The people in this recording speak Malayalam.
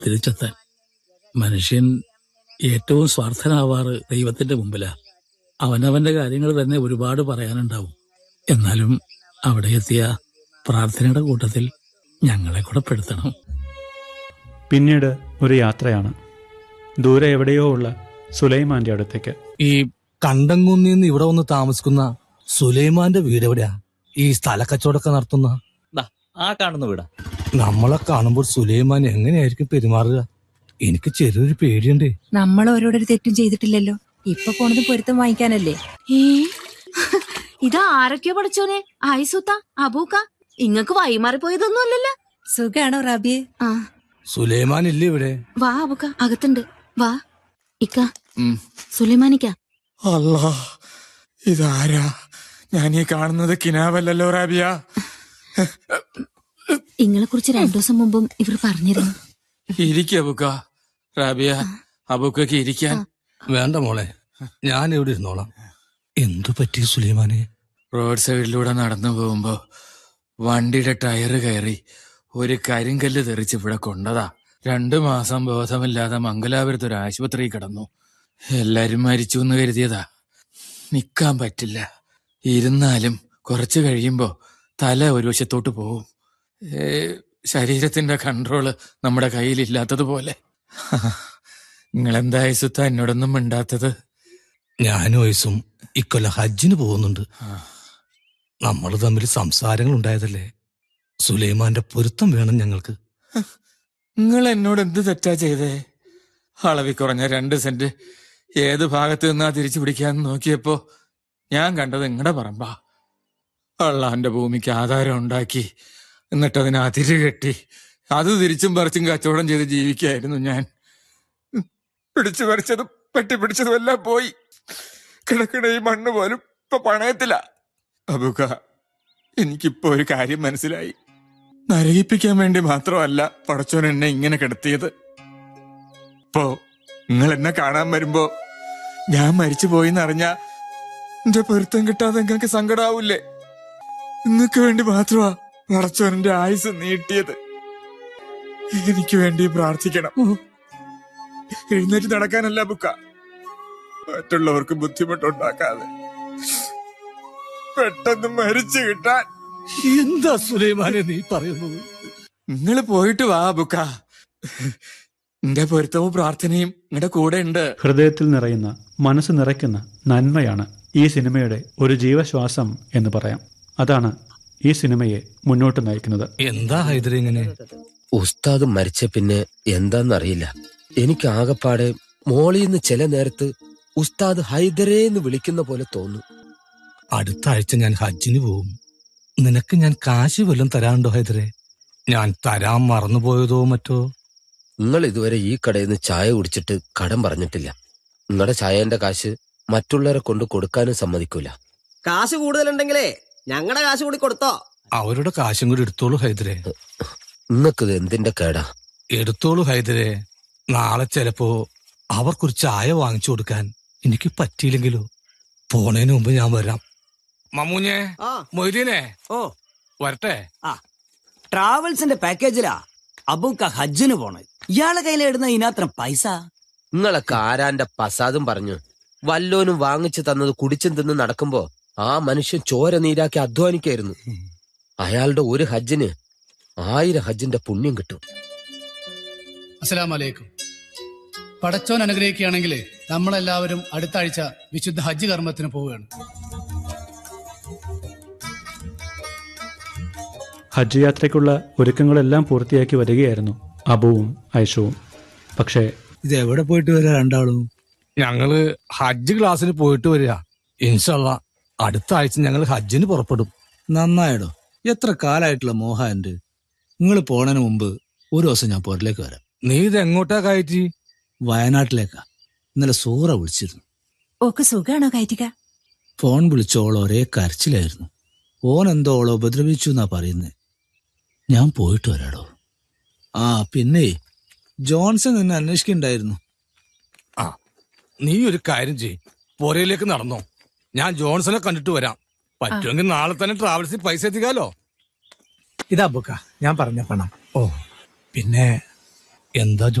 തിരിച്ചെത്താൻ മനുഷ്യൻ ഏറ്റവും സ്വാർത്ഥനാവാറ് ദൈവത്തിന്റെ മുമ്പിലാ അവനവന്റെ കാര്യങ്ങൾ തന്നെ ഒരുപാട് പറയാനുണ്ടാവും എന്നാലും അവിടെ എത്തിയ പ്രാർത്ഥനയുടെ കൂട്ടത്തിൽ ഞങ്ങളെ കൂടെ പെടുത്തണം പിന്നീട് ഒരു യാത്രയാണ് ദൂരെ എവിടെയോ ഉള്ള സുലൈമാന്റെ അടുത്തേക്ക് ഈ കണ്ടംകുന്നിന്ന് ഇവിടെ വന്ന് താമസിക്കുന്ന സുലൈമാന്റെ വീട് എവിടെയാ ഈ സ്ഥലക്കച്ചവടമൊക്കെ നടത്തുന്ന ആ കാണുന്ന വീടാ നമ്മളെ കാണുമ്പോൾ സുലൈമാൻ എങ്ങനെയായിരിക്കും പെരുമാറുക എനിക്ക് ചെറിയൊരു പേടിയുണ്ട് നമ്മൾ ഓരോരോ തെറ്റും ചെയ്തിട്ടില്ലല്ലോ ഇപ്പൊ പോണത് പൊരുത്തം വാങ്ങിക്കാനല്ലേ ഏ ഇതാ ആരൊക്കെയോ പഠിച്ചോനെ ആയിസൂത്ത അബൂക്ക ഇങ്ങക്ക് വൈമാറിപ്പോയതൊന്നും അല്ലല്ലോ സുഖാണോ റാബിയെ ആ സുലൈമാൻ ഇല്ലേ ഇവിടെ വാ അബൂക്ക അകത്തുണ്ട് വാ ഇക്ക സുലൈമാനിക്ക അല്ലാ ഇതാരാ ഞാൻ ഈ കാണുന്നത് കിനാവല്ലല്ലോ റാബിയ ഇങ്ങളെ കുറിച്ച് രണ്ടു ദിവസം മുമ്പും ഇവർ പറഞ്ഞിരുന്നു ഇരിക്ക അബുക്ക റാബിയ അബുക്കക്ക് ഇരിക്കാൻ വേണ്ട മോളെ ഞാൻ ഇവിടെ ഇരുന്നോളാം എന്തു പറ്റി സുലൈമാനെ റോഡ് സൈഡിലൂടെ നടന്നു പോകുമ്പോ വണ്ടിയുടെ ടയറ് കയറി ഒരു കരിങ്കല്ല് തെറിച്ച് ഇവിടെ കൊണ്ടതാ രണ്ടു മാസം ബോധമില്ലാതെ മംഗലാപുരത്ത് ഒരു ആശുപത്രി കിടന്നു എല്ലാരും മരിച്ചു എന്ന് കരുതിയതാ നിക്കാൻ പറ്റില്ല ഇരുന്നാലും കുറച്ചു കഴിയുമ്പോ തല ഒരു വശത്തോട്ട് പോവും ഏ, ശരീരത്തിന്റെ കൺട്രോള് നമ്മുടെ കയ്യിലില്ലാത്തതുപോലെ നിങ്ങളെന്താ സുത്ത എന്നോടൊന്നും മിണ്ടാത്തത് ഞാനും വയസ്സും ഇക്കൊല്ല ഹജ്ജിന് പോകുന്നുണ്ട് നമ്മൾ തമ്മിൽ സംസാരങ്ങൾ ഉണ്ടായതല്ലേ സുലൈമാന്റെ പൊരുത്തം വേണം ഞങ്ങൾക്ക് നിങ്ങൾ എന്നോട് എന്ത് തെറ്റാ ചെയ്തേ അളവി കുറഞ്ഞ രണ്ട് സെന്റ് ഏത് ഭാഗത്ത് നിന്നാ തിരിച്ചു പിടിക്കാന്ന് നോക്കിയപ്പോ ഞാൻ കണ്ടത് നിങ്ങളുടെ പറമ്പാ അള്ളാന്റെ ഭൂമിക്ക് ആധാരം ഉണ്ടാക്കി എന്നിട്ട് അതിന് അതിര് കെട്ടി അത് തിരിച്ചും പറിച്ചും കച്ചവടം ചെയ്ത് ജീവിക്കായിരുന്നു ഞാൻ പിടിച്ചു പറിച്ചതും പെട്ടി പിടിച്ചതും എല്ലാം പോയി കിടക്കണ ഈ മണ്ണ് പോലും ഇപ്പൊ പണയത്തില്ല അബുക്ക എനിക്കിപ്പോ ഒരു കാര്യം മനസ്സിലായി നരകിപ്പിക്കാൻ വേണ്ടി മാത്രമല്ല പടച്ചോൻ എന്നെ ഇങ്ങനെ കിടത്തിയത് ഇപ്പോ നിങ്ങൾ എന്നെ കാണാൻ വരുമ്പോ ഞാൻ മരിച്ചു പോയിന്ന് അറിഞ്ഞ എന്റെ പൊരുത്തം കിട്ടാതെ നിങ്ങൾക്ക് സങ്കടാവൂലേ നിങ്ങൾക്ക് വേണ്ടി മാത്രമാ പടച്ചോൻ എന്റെ ആയുസ് നീട്ടിയത് എനിക്ക് വേണ്ടി പ്രാർത്ഥിക്കണം എഴുന്നേറ്റ് നടക്കാനല്ല ബുക്ക മറ്റുള്ളവർക്ക് ബുദ്ധിമുട്ടുണ്ടാക്കാതെ പെട്ടെന്ന് മരിച്ചു കിട്ടാൻ എന്താ സുലൈമാനെ നീ പറയുന്നത് നിങ്ങൾ പോയിട്ട് വാ ബുക്ക എന്റെ പൊരുത്തവും പ്രാർത്ഥനയും നിങ്ങളുടെ കൂടെ ഉണ്ട് ഹൃദയത്തിൽ നിറയുന്ന മനസ്സ് നിറയ്ക്കുന്ന നന്മയാണ് ഈ സിനിമയുടെ ഒരു ജീവശ്വാസം എന്ന് പറയാം അതാണ് ഈ സിനിമയെ മുന്നോട്ട് നയിക്കുന്നത് എന്താ ഹൈദര ഇങ്ങനെ ഉസ്താദ് മരിച്ച പിന്നെ എന്താന്നറിയില്ല എനിക്ക് ആകപ്പാടെ മോളിന്ന് ചില നേരത്ത് ഉസ്താദ് ഹൈദരേ എന്ന് വിളിക്കുന്ന പോലെ തോന്നും അടുത്ത ആഴ്ച ഞാൻ ഹജ്ജിന് പോവും നിനക്ക് ഞാൻ കാശ് വല്ലതും തരാനുണ്ടോ ഹൈദരെ ഞാൻ തരാൻ മറന്നുപോയതോ മറ്റോ നിങ്ങൾ ഇതുവരെ ഈ കടയിൽ നിന്ന് ചായ കുടിച്ചിട്ട് കടം പറഞ്ഞിട്ടില്ല നിങ്ങളുടെ ചായന്റെ കാശ് മറ്റുള്ളവരെ കൊണ്ട് കൊടുക്കാനും സമ്മതിക്കൂല കാശ് കൂടുതലുണ്ടെങ്കിലേ ഞങ്ങളുടെ കാശ് കൂടി കൊടുത്തോ അവരുടെ കാശും കൂടി എടുത്തോളൂ ഹൈദരെ നിങ്ങൾക്കിത് എന്തിന്റെ കേടാ എടുത്തോളൂ ഹൈദരെ നാളെ ചിലപ്പോ അവർക്കൊരു ചായ വാങ്ങിച്ചു കൊടുക്കാൻ എനിക്ക് പറ്റിയില്ലെങ്കിലോ പോണേന് മുമ്പ് ഞാൻ വരാം മമ്മൂഞ്ഞെ ആ മൊയ്തീനെ ഓ വരട്ടെ ട്രാവൽസിന്റെ പാക്കേജിലാ അബൂക്ക ഹജ്ജിന് പോണത് ഇയാളെ കയ്യിലിടുന്ന ഇതിനത്ര പൈസ നിങ്ങളൊക്കെ ആരാന്റെ പസാദും പറഞ്ഞു വല്ലോനും വാങ്ങിച്ചു തന്നത് കുടിച്ചും തിന്ന് നടക്കുമ്പോ ആ മനുഷ്യൻ ചോര നീരാക്കി അധ്വാനിക്കായിരുന്നു അയാളുടെ ഒരു ഹജ്ജിന് ആയിരം ഹജ്ജിന്റെ പുണ്യം കിട്ടും അസ്സലാമലൈക്കും പടച്ചോൻ അനുഗ്രഹിക്കുകയാണെങ്കിൽ നമ്മളെല്ലാവരും അടുത്ത ആഴ്ച വിശുദ്ധ ഹജ്ജ് കർമ്മത്തിന് പോവുകയാണ് ഹജ്ജ് യാത്രയ്ക്കുള്ള ഒരുക്കങ്ങളെല്ലാം പൂർത്തിയാക്കി വരികയായിരുന്നു അബുവും ഐഷവും പക്ഷേ ഇത് എവിടെ പോയിട്ട് വരാ രണ്ടാളും ഞങ്ങള് ഹജ്ജ് ക്ലാസ്സിന് പോയിട്ട് വരിക ഇൻഷല്ല അടുത്ത ആഴ്ച ഞങ്ങൾ ഹജ്ജിന് പുറപ്പെടും നന്നായിടോ എത്ര കാലായിട്ടുള്ള മോഹ എന്റെ നിങ്ങൾ പോണതിന് മുമ്പ് ഒരു ദിവസം ഞാൻ പുറത്തേക്ക് വരാം നീ ഇത് എങ്ങോട്ടാ കയറ്റി വയനാട്ടിലേക്കാ ഇന്നലെ സൂറ വിളിച്ചിരുന്നു ഓക്ക് സുഖാണോ കയറ്റിക്ക ഫോൺ വിളിച്ചോൾ ഒരേ കരച്ചിലായിരുന്നു ഓൻ എന്തോ ഓളെ ഉപദ്രവിച്ചു എന്നാ പറയുന്നേ ഞാൻ പോയിട്ട് വരാടോ ആ പിന്നെ ജോൺസൺ നിന്നെ അന്വേഷിക്കണ്ടായിരുന്നു ആ നീ ഒരു കാര്യം ചെയ് പുറയിലേക്ക് നടന്നോ ഞാൻ ജോൺസനെ കണ്ടിട്ട് വരാം പറ്റുമെങ്കിൽ നാളെ തന്നെ ട്രാവൽസിൽ പൈസ എത്തിക്കാലോ ഇതാ ബുക്ക ഞാൻ പറഞ്ഞ പണം ഓ പിന്നെ എന്താ